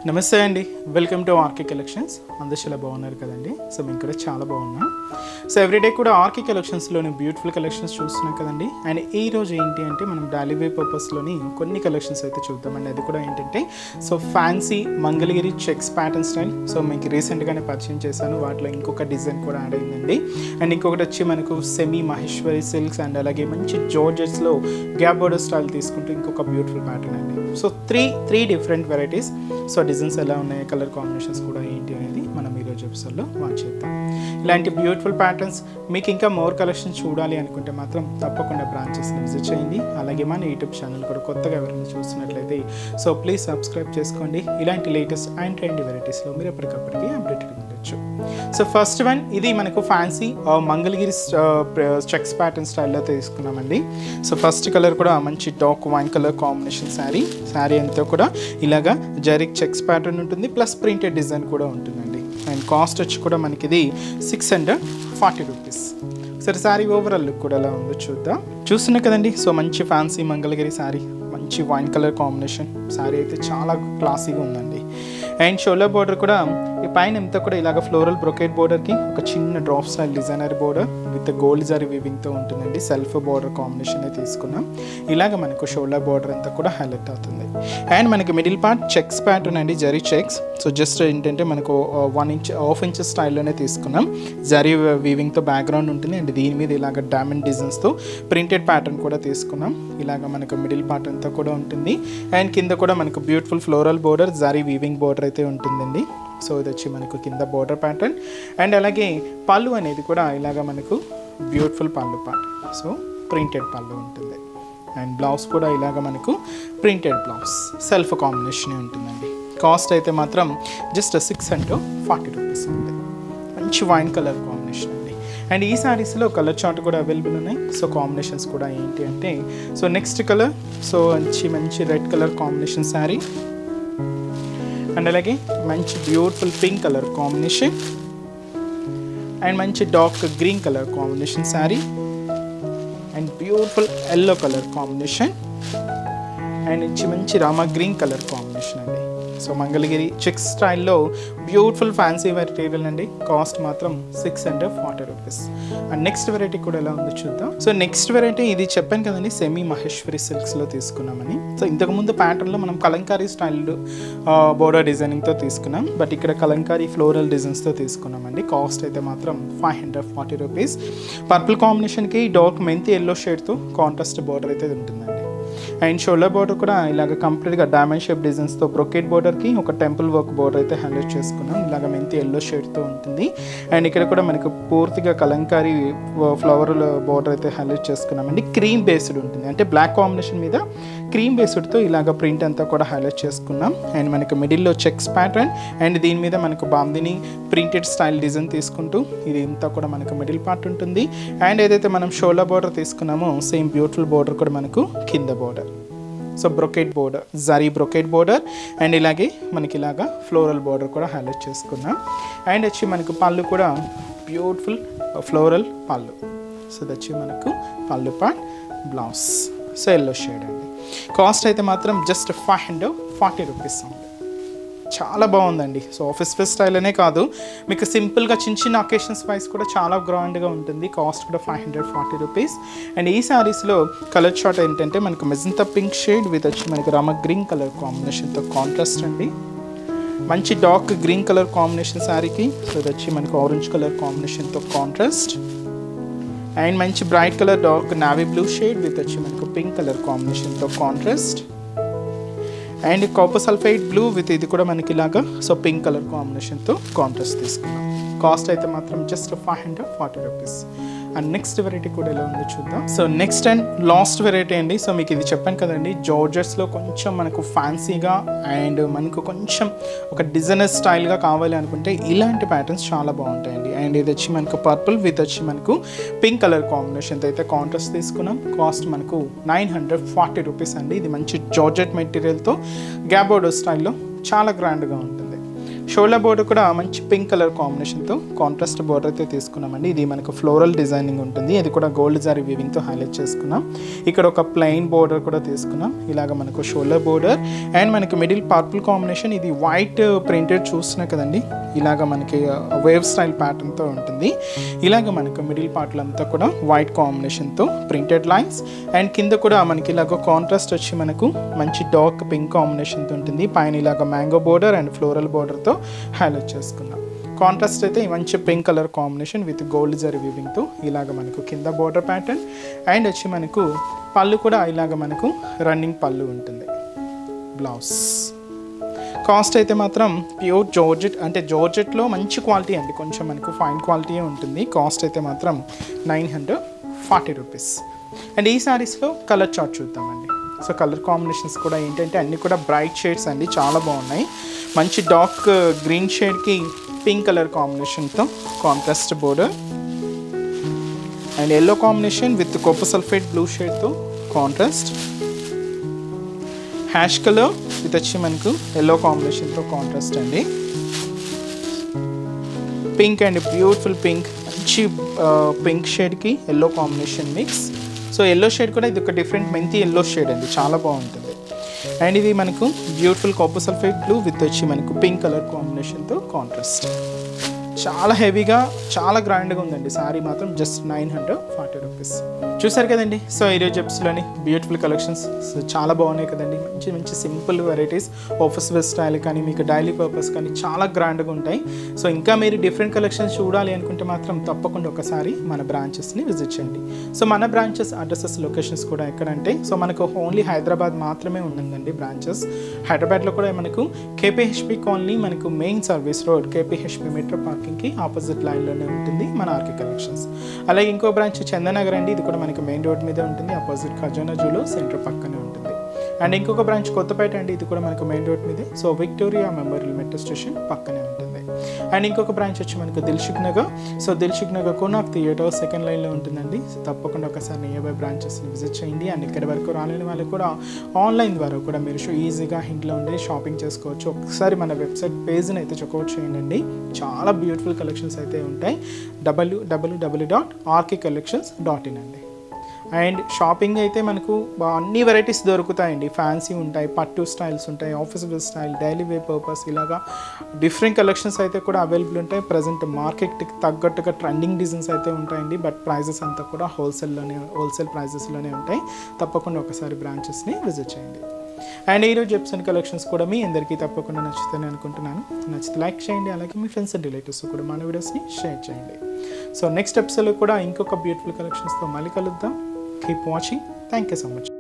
నమస్తే అండి welcome to RK collections అందరూ చాలా బాగున్నారు కదండి సో మేము కూడా చాలా బాగున్నాం సో ఎవ్రీడే కూడా ఆర్కే కలెక్షన్స్లోని బ్యూటిఫుల్ కలెక్షన్స్ చూస్తున్నాం కదండి అండ్ ఈ రోజు ఏంటి అంటే మనం డాలీ వే పర్పస్లోని కొన్ని కలెక్షన్స్ అయితే చూద్దామండి అది కూడా ఏంటంటే so fancy Mangalagiri checks pattern style so మీకు రీసెంట్గానే పరిచయం చేశాను వాటిలో ఇంకొక డిజైన్ కూడా యాడ్ అయిందండి అండ్ ఇంకొకటి వచ్చి మనకు సెమీ మహేశ్వరి సిల్క్స్ అండ్ అలాగే మంచి జార్జెట్స్లో గ్యాప్ బోర్డర్ స్టైల్ తీసుకుంటూ ఇంకొక బ్యూటిఫుల్ ప్యాటర్న్ అండి so three three different varieties so designs ఎలా ఉన్నాయి కలర్ కాంబినేషన్స్ కూడా ఏంటి అనేది మనం ఈరోజు ఎపిసోడ్లో వాచ్ చేద్దాం ఇలాంటి బ్యూటిఫుల్ ప్యాటర్న్స్ మీకు ఇంకా మోర్ కలెక్షన్ చూడాలి అనుకుంటే మాత్రం తప్పకుండా బ్రాంచెస్ని విజిట్ చేయండి అలాగే మన యూట్యూబ్ ఛానల్ కూడా కొత్తగా ఎవరైనా చూస్తున్నట్లయితే సో ప్లీజ్ సబ్స్క్రైబ్ చేసుకోండి ఇలాంటి లేటెస్ట్ అండ్ ట్రెండ్ వెరైటీస్లో మీరు ఎప్పటికప్పటికీ అప్డేటెడ్ ఉండొచ్చు సో ఫస్ట్ వన్ ఇది మనకు ఫ్యాన్సీ మంగళగిరి చెక్స్ ప్యాటర్న్ స్టైల్లో తీసుకున్నామండి సో ఫస్ట్ కలర్ కూడా మంచి dark wine colour combination sari sari అంతా కూడా ఇలాగా జరిక్ చెక్స్ ప్యాటర్న్ ఉంటుంది ప్లస్ ప్రింటెడ్ డిజైన్ కూడా ఉంటుందండి అండ్ కాస్ట్ వచ్చి కూడా మనకి ఇది సిక్స్ హండ్రెడ్ ఫార్టీ రూపీస్ సరే శారీ ఓవరాల్ లుక్ కూడా ఎలా ఉందో చూద్దాం చూస్తున్నా కదండి సో మంచి ఫ్యాన్సీ మంగళగిరి శారీ మంచి వైన్ కలర్ కాంబినేషన్ శారీ అయితే చాలా క్లాసీగా ఉందండి అండ్ షోల్డర్ బోర్డర్ కూడా ఈ పైన ఎంత కూడా ఇలాగ ఫ్లోరల్ బ్రొకేట్ బోర్డర్కి ఒక చిన్న drop style designer border with gold zari వీవింగ్తో ఉంటుందండి సెల్ఫ్ బోర్డర్ కాంబినేషన్ తీసుకున్నాం ఇలాగ మనకు షోల్డర్ బోర్డర్ అంతా కూడా హైలైట్ అవుతుంది అండ్ మనకి మిడిల్ పార్ట్ చెక్స్ ప్యాటర్న్ అండి జరీ చెక్స్ సో జస్ట్ ఏంటంటే మనకు వన్ ఇంచ్ హాఫ్ ఇంచ్ స్టైల్లోనే తీసుకున్నాం జరీ వీవింగ్తో బ్యాక్గ్రౌండ్ ఉంటుంది అండ్ దీని మీద ఇలాగ డైమండ్ డిజైన్స్తో ప్రింటెడ్ ప్యాటర్న్ కూడా తీసుకున్నాం ఇలాగ మనకు మిడిల్ పార్ట్ అంతా కూడా ఉంటుంది అండ్ కింద కూడా మనకు beautiful floral border zari weaving border అయితే ఉంటుందండి సో ఇది వచ్చి మనకు కింద బోర్డర్ ప్యాటర్న్ అండ్ అలాగే పళ్ళు అనేది కూడా ఇలాగ మనకు బ్యూటిఫుల్ పళ్ళు పార్ట్ సో ప్రింటెడ్ పళ్ళు ఉంటుంది అండ్ బ్లౌజ్ కూడా ఇలాగ మనకు ప్రింటెడ్ బ్లౌజ్ సెల్ఫ్ కాంబినేషన్ ఉంటుందండి కాస్ట్ అయితే మాత్రం just six hundred forty rupees ఉంది మంచి వైన్ కలర్ కాంబినేషన్ అండి అండ్ ఈ శారీస్లో కలర్ చార్ట్ కూడా అవైలబుల్ ఉన్నాయి సో కాంబినేషన్స్ కూడా ఏంటి అంటే సో నెక్స్ట్ కలర్ సో మంచి మంచి red colour combination sari and అలాగే మంచి beautiful pink colour combination and మంచి dark green colour combination sari and beautiful yellow colour combination and మంచి మంచి రామా గ్రీన్ కలర్ కాంబినేషన్ అండి సో మంగళగిరి చెక్స్ స్టైల్లో బ్యూటిఫుల్ ఫ్యాన్సీ మెటీరియల్ అండి కాస్ట్ మాత్రం six hundred forty rupees and next variety కూడా ఎలా ఉందో చూద్దాం సో నెక్స్ట్ వెరైటీ ఇది చెప్పాను కదండి సెమీ మహేశ్వరి సిల్క్స్లో తీసుకున్నామని సో ఇంతకుముందు ప్యాటర్న్లో మనం కలంకారీ స్టైల్ బోర్డర్ డిజైనింగ్తో తీసుకున్నాం బట్ ఇక్కడ కలంకారీ ఫ్లోరల్ డిజైన్స్తో తీసుకున్నామండి కాస్ట్ అయితే మాత్రం five hundred forty rupees purple కాంబినేషన్కి డార్క్ మెంతి ఎల్లో షేడ్తో కాంట్రాస్ట్ బోర్డర్ అయితే ఉంటుందండి అండ్ షోల్డర్ బోర్డర్ కూడా ఇలాగ కంప్లీట్గా డైమండ్ షేప్ డిజైన్స్తో బ్రొకెట్ బోర్డర్కి ఒక టెంపుల్ వర్క్ బోర్డర్ అయితే హైలైట్ చేసుకున్నాం ఇలాగ మెంతి ఎల్లో షేడ్తో ఉంటుంది అండ్ ఇక్కడ కూడా మనకు పూర్తిగా కలంకారీ ఫ్లవర్ బోర్డర్ అయితే హైలైట్ చేసుకున్నామండి క్రీమ్ బేస్డ్ ఉంటుంది అంటే బ్లాక్ కాంబినేషన్ మీద క్రీమ్ బేస్డ్తో ఇలాగ ప్రింట్ అంతా కూడా హైలైట్ చేసుకున్నాం అండ్ మనకి మిడిల్లో చెక్స్ ప్యాటర్న్ అండ్ దీని మీద మనకు బాందిని ప్రింటెడ్ స్టైల్ డిజైన్ తీసుకుంటూ ఇది ఇంతా కూడా మనకు మిడిల్ పార్ట్ ఉంటుంది అండ్ ఏదైతే మనం షోలా బోర్డర్ తీసుకున్నామో సేమ్ బ్యూటిఫుల్ బోర్డర్ కూడా మనకు కింద border so brocade border zari brocade border and ఇలాగే మనకి ఇలాగా ఫ్లోరల్ బోర్డర్ కూడా హైలైట్ చేసుకున్నాం అండ్ వచ్చి మనకు పళ్ళు కూడా బ్యూటిఫుల్ ఫ్లోరల్ పళ్ళు సో ఇది వచ్చి మనకు pallu part blouse so yellow shade అండి కాస్ట్ అయితే మాత్రం just five hundred forty rupees ఉంది చాలా బాగుందండి సో ఆఫీస్ ఫేస్ స్టైల్ అనే కాదు మీకు సింపుల్గా చిన్న చిన్న అకేషన్స్ వైస్ కూడా చాలా గ్రాండ్గా ఉంటుంది కాస్ట్ కూడా five hundred forty rupees and ఈ శారీస్లో కలర్ షార్ట్ ఏంటంటే మనకు మెజంతా పింక్ షేడ్ విత్ వచ్చి మనకి రామ గ్రీన్ కలర్ కాంబినేషన్తో కాంట్రాస్ట్ అండి మంచి డార్క్ గ్రీన్ కలర్ కాంబినేషన్ శారీకి సో ఇది వచ్చి మనకు ఆరెంజ్ కలర్ కాంబినేషన్తో కాంట్రాస్ట్ అండ్ మంచి bright colour dark navy blue shade with వచ్చి మనకు పింక్ కలర్ కాంబినేషన్తో contrast and copper sulphide blue with ఇది కూడా మనకి ఇలాగా సో పింక్ కలర్ కాంబినేషన్తో కాంట్రాస్ట్ తీసుకున్నాం కాస్ట్ అయితే మాత్రం just five hundred forty rupees and next variety కూడా ఎలా ఉందో చూద్దాం so next and last variety అండి సో మీకు ఇది చెప్పాను కదండి జార్జెస్లో కొంచెం మనకు ఫ్యాన్సీగా అండ్ మనకు కొంచెం ఒక డిజైనర్ స్టైల్గా కావాలి అనుకుంటే ఇలాంటి ప్యాటర్న్స్ చాలా బాగుంటాయండి అండ్ ఇది వచ్చి మనకు పర్పుల్ విత్ వచ్చి మనకు పింక్ కలర్ కాంబినేషన్తో అయితే కాంట్రాస్ట్ తీసుకున్నాం కాస్ట్ మనకు నైన్ హండ్రెడ్ ఫార్టీ రూపీస్ అండి ఇది మంచి జార్జెట్ మెటీరియల్తో గ్యాబోడో స్టైల్లో చాలా గ్రాండ్గా ఉంటుంది షోల్డర్ బోర్డర్ కూడా మంచి పింక్ కలర్ కాంబినేషన్తో కాంట్రాస్ట్ బోర్డర్ అయితే తీసుకున్నామండి ఇది మనకు ఫ్లోరల్ డిజైనింగ్ ఉంటుంది ఇది కూడా గోల్డ్ జారీ వీవింగ్తో హైలైట్ చేసుకున్నాం ఇక్కడ ఒక ప్లెయిన్ బోర్డర్ కూడా తీసుకున్నాం ఇలాగ మనకు షోల్డర్ బోర్డర్ అండ్ మనకి మిడిల్ పర్పుల్ కాంబినేషన్ ఇది వైట్ ప్రింటెడ్ చూస్తున్నా కదండి ఇలాగ మనకి వేవ్ స్టైల్ ప్యాటర్న్తో ఉంటుంది ఇలాగ మనకు మిడిల్ పార్ట్లో అంతా కూడా వైట్ కాంబినేషన్తో ప్రింటెడ్ లైన్స్ అండ్ కింద కూడా మనకి ఇలాగ కాంట్రాస్ట్ వచ్చి మనకు మంచి డార్క్ పింక్ కాంబినేషన్తో ఉంటుంది పైన ఇలాగ మ్యాంగో బోర్డర్ అండ్ ఫ్లోరల్ బోర్డర్తో హైలైట్ చేసుకున్నాం కాంట్రాస్ట్ అయితే మంచి pink colour combination with gold zari వీవింగ్తో ఇలాగ మనకు కింద బోర్డర్ ప్యాటర్న్ అండ్ వచ్చి మనకు పళ్ళు కూడా ఇలాగ మనకు రన్నింగ్ పళ్ళు ఉంటుంది బ్లౌజ్ కాస్ట్ అయితే మాత్రం ప్యూర్ జోర్జెట్ అంటే జోర్జెట్లో మంచి క్వాలిటీ అండి కొంచెం మనకు ఫైన్ క్వాలిటీ ఉంటుంది కాస్ట్ అయితే మాత్రం nine hundred forty rupees and ఈ శారీస్లో కలర్ చార్ట్ చూద్దామండి సో కలర్ కాంబినేషన్స్ కూడా ఏంటంటే అన్నీ కూడా బ్రైట్ షేడ్స్ అండి చాలా బాగున్నాయి మంచి డార్క్ గ్రీన్ షేడ్కి పింక్ కలర్ కాంబినేషన్తో contrast border and yellow combination with copper sulphate blue షేడ్తో కాంట్రాస్ట్ హ్యాష్ కలర్ ఇది వచ్చి మనకు ఎల్లో కాంబినేషన్తో కాంట్రాస్ట్ అండి పింక్ అండ్ బ్యూటిఫుల్ పింక్ మంచి పింక్ షేడ్కి yellow combination mix so yellow shade కూడా ఇది ఒక డిఫరెంట్ మెంతి ఎల్లో షేడ్ అండి చాలా బాగుంటుంది అండ్ ఇది మనకు beautiful copper sulphate blue with వచ్చి మనకు పింక్ కలర్ కాంబినేషన్తో కాంట్రాస్ట్ చాలా హెవీగా చాలా గ్రాండ్గా ఉందండి శారీ మాత్రం just nine hundred forty rupees చూసారు కదండి సో ఈరోజు ఎప్స్లోని బ్యూటిఫుల్ కలెక్షన్స్ సో చాలా బాగున్నాయి కదండి మంచి మంచి simple varieties office wear style కానీ మీకు డైలీ పర్పస్ కానీ చాలా గ్రాండ్గా ఉంటాయి సో ఇంకా మీరు డిఫరెంట్ కలెక్షన్స్ చూడాలి అనుకుంటే మాత్రం తప్పకుండా ఒకసారి మన బ్రాంచెస్ని విజిట్ చేయండి సో మన బ్రాంచెస్ అడ్రసెస్ లొకేషన్స్ కూడా ఎక్కడంటే సో మనకు ఓన్లీ హైదరాబాద్ మాత్రమే ఉందండి బ్రాంచెస్ హైదరాబాద్లో కూడా మనకు కేపీహెచ్పి కాలనీ మనకు main service road KPHB metro పార్కింగ్కి ఆపోజిట్ లైన్లోనే ఉంటుంది మన ఆర్కే కలెక్షన్స్ అలాగే ఇంకో బ్రాంచ్ చందనగర్ అండి ఇది కూడా మనకి మెయిన్ రోడ్ మీదే ఉంటుంది ఆపోజిట్ ఖజానా జూలో సెంటర్ పక్కనే ఉంటుంది అండ్ ఇంకొక బ్రాంచ్ కొత్తపేట అండి ఇది కూడా మనకు మెయిన్ రోడ్ మీదే so Victoria memorial metro station పక్కనే ఉంటుంది అండ్ ఇంకొక బ్రాంచ్ వచ్చి మనకు Dilsukhnagar so Dilsukhnagar Konark theatre second లైన్లో ఉంటుందండి సో తప్పకుండా ఒకసారి నియర్ బై బ్రాంచెస్ని విజిట్ చేయండి అండ్ ఇక్కడ వరకు రాలేని వాళ్ళు కూడా ఆన్లైన్ ద్వారా కూడా మీరు షో ఈజీగా ఇంట్లో ఉండి షాపింగ్ చేసుకోవచ్చు ఒకసారి మన వెబ్సైట్ పేజ్ని అయితే చెక్అవుట్ చేయండి చాలా బ్యూటిఫుల్ కలెక్షన్స్ అయితే ఉంటాయి W W W dot RK collections dot in అండి అండ్ షాపింగ్ అయితే మనకు బా- అన్ని వెరైటీస్ దొరుకుతాయండి ఫ్యాన్సీ ఉంటాయి పట్టు స్టైల్స్ ఉంటాయి office wear style daily wear purpose ఇలాగా డిఫరెంట్ కలెక్షన్స్ అయితే కూడా అవైలబుల్ ఉంటాయి ప్రజెంట్ మార్కెట్కి తగ్గట్టుగా ట్రెండింగ్ డిజైన్స్ అయితే ఉంటాయండి బట్ ప్రైజెస్ అంతా కూడా హోల్సేల్లోనే హోల్సేల్ ప్రైజెస్లోనే ఉంటాయి తప్పకుండా ఒకసారి బ్రాంచెస్ని విజిట్ చేయండి అండ్ ఈరోజు చెప్సిన కలెక్షన్స్ కూడా మీ అందరికీ తప్పకుండా నచ్చుతాయని అనుకుంటున్నాను నచ్చితే లైక్ చేయండి అలాగే మీ ఫ్రెండ్స్ అండ్ రిలేటివ్స్ కూడా మన వీడియోస్ని షేర్ చేయండి సో నెక్స్ట్ ఎపిసోడ్లో కూడా ఇంకొక బ్యూటిఫుల్ కలెక్షన్స్తో మళ్ళీ కలుద్దాం keep watching thank you so much